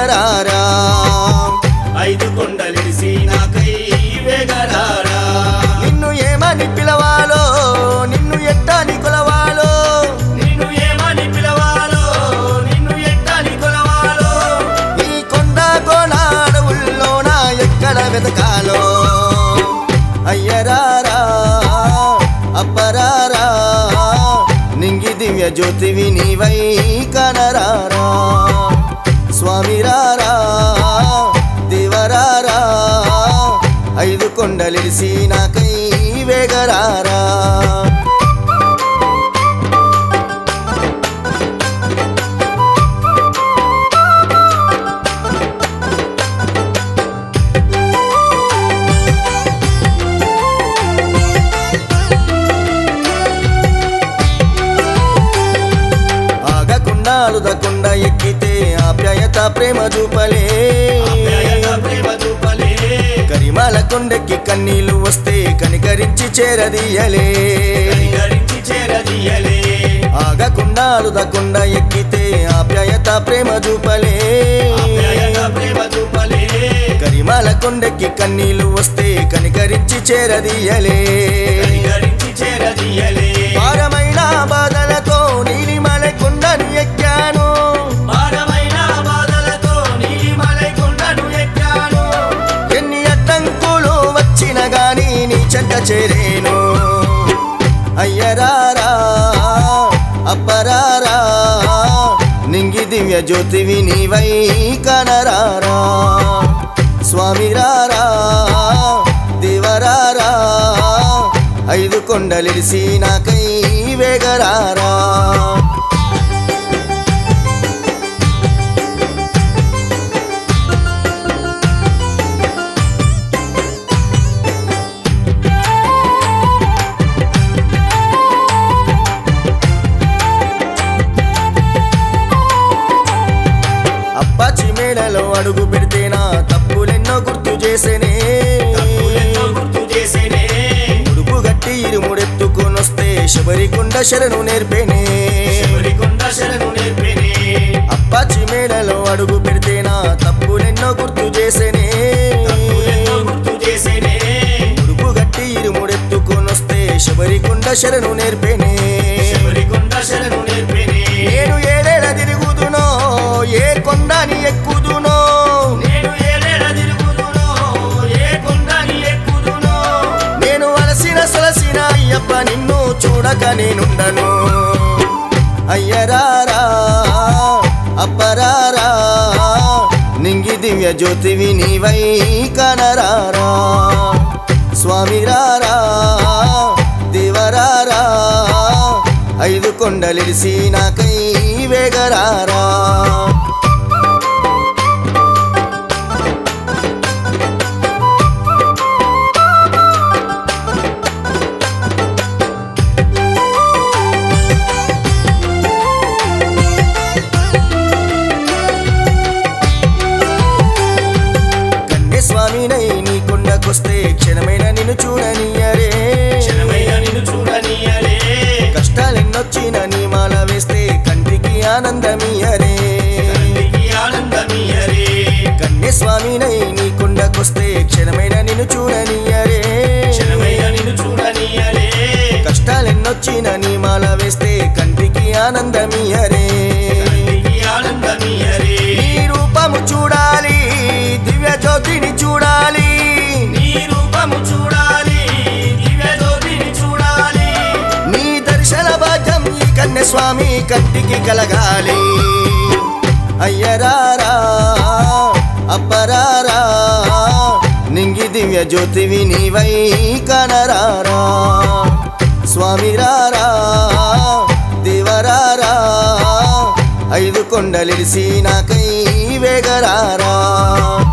వేగరారా ఐదు కొండలిడిసి నాకై వేగరారా నిన్ను ఏమని పిలవాలో నిన్ను ఎట్టాని కొలవాలో నిన్ను ఏమని పిలవాలో నిన్ను ఎట్టని కొలవాలో ఈ కొండ కోన అడవుల్లోన ఎక్కడ వెతకాలో అయ్యరారా అప్పరారా నింగి దివ్య జ్యోతివి నీవై కనరారా స్వామిరారా దేవరారా ఐదు కొండలిసి నాకై వేగరారా ఆగకుండా అలుదకుండా ఎక్కితే ఆప్యాయత ప్రేమ చూపలే ఆప్యాయత ప్రేమ చూపలే కరిమాల కొండెక్కి కన్నీళ్లు వస్తే కనికరించి చేరదీయలే కనికరించి చేరదీయలే ఆగకుండా అలుదకుండా ఎక్కితే ఆప్యాయత ప్రేమ చూపలే ఆప్యాయత ప్రేమ చూపలే కరిమాల కొండెక్కి కన్నీళ్లు వస్తే కనికరించి చేరదీయలే కనికరించి చేరదీయలే భారమైన బాధలతో నీలిమల కొండను ఎక్కాను భారమైన బాధలతో నీలిమలై కొండను ఎక్కాను ఎన్ని అడ్డంకులు వచ్చిన గాని నీ చెంత చేరేను అయ్యరారా అప్పరారా నింగి దివ్య జ్యోతివి నీవై కనరారా స్వామిరారా దేవరారా ఐదు కొండలిసి నాకై వేగరారా అప్పాచి మేడలో అడుగు పెడితే నా తప్పులెన్నో గుర్తు చేసేనే తప్పులెన్నో గుర్తు చేసేనే ఉడుపు గట్టి ఇరుముడెత్తుకొనొస్తే శబరికొండ శరణు నేర్పేనే శబరికొండ శరణు నేర్పేనే అప్పాచి మేడలో అడుగు పెడితే నా తప్పులెన్నో గుర్తు చేసేనే తప్పులెన్నో గుర్తు చేసేనే ఉడుపు గట్టి ఇరుముడెత్తుకొనొస్తే శబరికొండ శరణు నేర్పేనే శబరికొండ శరణు నేర్పేనే నేను ఏడేడ తిరుగుదునో ఏ కొండని ఎక్కుదునో నేను ఏలేడ తిరుగుదునో ఏ కొండని ఎక్కుదునో నేను అలసిన సొలసిన అయ్యప్ప నిన్ను చూడక నేనుండను అయ్యరారా అప్పరారా నింగి దివ్య జ్యోతివి నీవై కనరారా స్వామిరారా దేవరారా ఐదు కొండలిసి నాకై వేగరారా కన్య స్వామినై నీ కొండకొస్తే క్షణమైన నిన్ను చూడనియరే క్షణమైన నిన్ను చూడనీయలే కష్టాలెన్నొచ్చిన నీ మాల వేస్తే కంటికి ఆనందమియరే కంటికి ఆనందమీయరే కన్య స్వామినై నీ కొండకొస్తే క్షణమైన నిన్ను చూడనియరే క్షణమైన నిన్ను చూడనీయలే కష్టాలెన్నొచ్చిన నీ మాల వేస్తే కంటికి ఆనందమియరే కంటికి ఆనందమీయరే నీ రూపము చూడాలి దివ్య జ్యోతిని చూడాలి నీ రూపము చూడాలి దివ్య జ్యోతిని చూడాలి నీ దర్శన భాగ్యం ఈ కన్య స్వామి కంటికి కలగాలి అయ్యరారా అప్పరారా నింగి దివ్య జ్యోతివి నీవై కనరారా స్వామిరారా దేవరారా ఐదు కొండలిసి నాకై వేగరారా